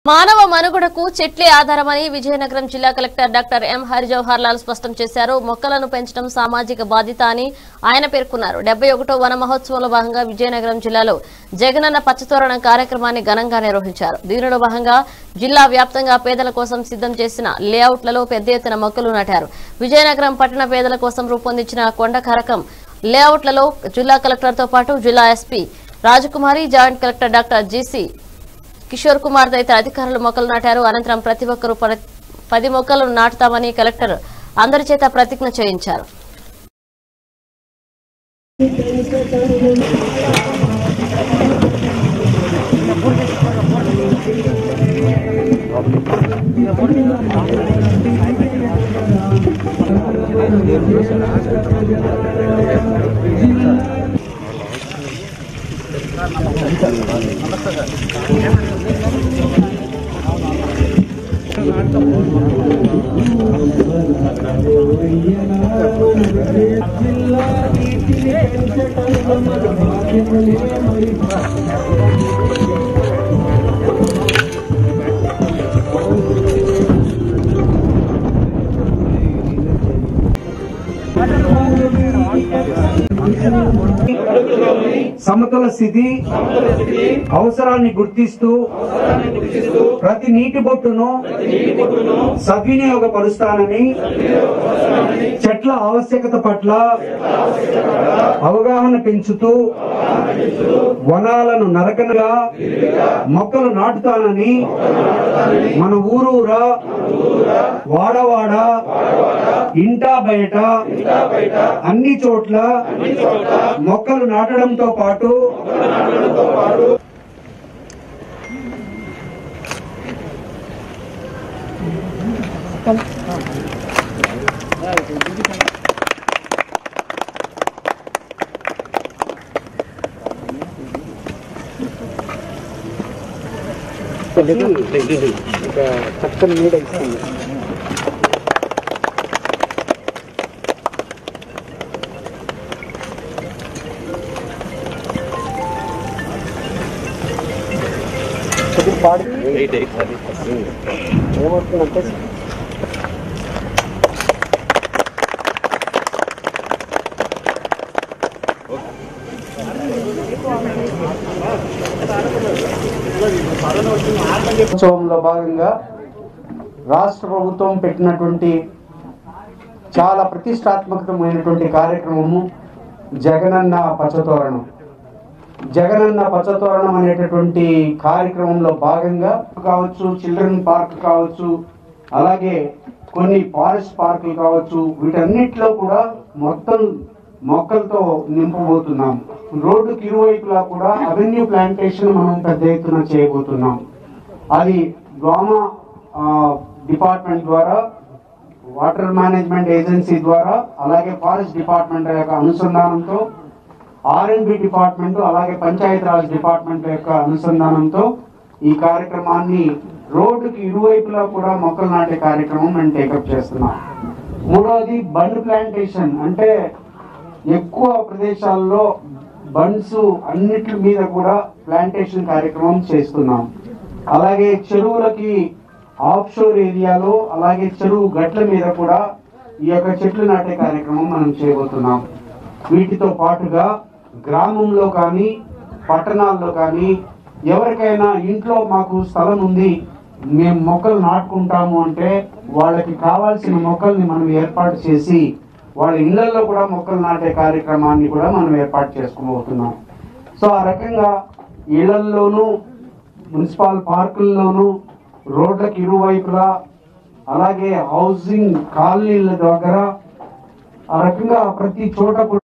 మానవ మనుగడకు చెట్లే ఆధారమని విజయనగరం జిల్లా collector doctor M Harijawahar Lal స్పష్టం చేశారు మొక్కలను పెంచడం సామాజిక బాధ్యత అని ఆయన పేర్కొన్నారు డెబ్బై ఒకటో వన మహోత్సవంలో భాగంగా విజయనగరం జిల్లాలో జగనన్న పచ్చతోరణం కార్యక్రమాన్ని ఘనంగా నిర్వహించారు దీనిలో భాగంగా జిల్లా వ్యాప్తంగా పేదల కోసం సిద్ధం చేసిన లేఅవుట్లలో పెద్ద ఎత్తున మొక్కలు నాటారు విజయనగరం పట్టణ పేదల కోసం రూపొందించిన కొండ కరకం లేఅవుట్లలో జిల్లా కలెక్టర్తో పాటు జిల్లా SP Rajakumari joint collector doctor GC Kishore Kumar తదితర అధికారులు మొక్కలు నాటారు అనంతరం ప్రతి ఒక్కరూ ప- పది మొక్కలు నాటుతామని కలెక్టర్ అందరి చేత ప్రతిజ్ఞ చేయించారు సమతుల స్థితి అవసరాన్ని గుర్తిస్తూ ప్రతి నీటి బొట్టును సద్వినియోగపరుస్తానని చెట్ల ఆవశ్యకత పట్ల అవగాహన పెంచుతూ వనాలను నరకనగా మొక్కలు నాటుతానని మన ఊరూరా వాడవాడ ఇంటా బయట అన్ని చోట్ల మొక్కలు నాటడంతో పాటు చక్కని నీడ ఇస్తుంది కొద్దిగా పాడు ఏమవుతుందంటే ఉత్సవంలో భాగంగా రాష్ట్ర ప్రభుత్వం పెట్టినటువంటి చాలా ప్రతిష్టాత్మకమైనటువంటి కార్యక్రమము జగనన్న పచ్చతోరణం జగనన్న పచ్చతోరణం అనేటటువంటి కార్యక్రమంలో భాగంగా కావచ్చు చిల్డ్రన్ పార్క్ కావచ్చు అలాగే కొన్ని ఫారెస్ట్ పార్కులు కావచ్చు వీటన్నిటిలో కూడా మొత్తం మొక్కలతో నింపబోతున్నాం రోడ్డుకి ఇరువైపులా కూడా అవెన్యూ ప్లాంటేషన్ మనం పెద్ద ఎత్తున చేయబోతున్నాం అది గ్రామ డిపార్ట్మెంట్ ద్వారా వాటర్ మేనేజ్మెంట్ ఏజెన్సీ ద్వారా అలాగే ఫారెస్ట్ డిపార్ట్మెంట్ యొక్క అనుసంధానంతో ఆర్ఎండ్బి డిపార్ట్మెంట్ అలాగే పంచాయతీ రాజ్ డిపార్ట్మెంట్ యొక్క అనుసంధానంతో ఈ కార్యక్రమాన్ని రోడ్డుకి ఇరువైపులా కూడా మొక్కలు నాటే కార్యక్రమం మేము టేకప్ చేస్తున్నాం మూడవది బండ్ ప్లాంటేషన్ అంటే ఎక్కువ ప్రదేశాల్లో బండ్స్ అన్నిటి మీద కూడా ప్లాంటేషన్ కార్యక్రమం చేస్తున్నాం అలాగే చెరువులకి ఆఫ్ షోర్ ఏరియాలో అలాగే చెరువు గట్ల మీద కూడా ఈ యొక్క చెట్లు నాటే కార్యక్రమం మనం చేయబోతున్నాం వీటితో పాటుగా గ్రామంలో కానీ పట్టణాల్లో కానీ ఎవరికైనా ఇంట్లో మాకు స్థలం ఉంది మేము మొక్కలు నాటుకుంటాము అంటే వాళ్ళకి కావాల్సిన మొక్కల్ని మనం ఏర్పాటు చేసి వాళ్ళ ఇళ్లలో కూడా మొక్కలు నాటే కార్యక్రమాన్ని కూడా మనం ఏర్పాటు చేసుకోబోతున్నాం సో ఆ రకంగా ఇళ్లల్లోనూ మున్సిపల్ పార్కుల్లోనూ రోడ్లకు ఇరువైపులా అలాగే హౌసింగ్ కాలనీల దగ్గర ఆ రకంగా ప్రతి చోట కూడా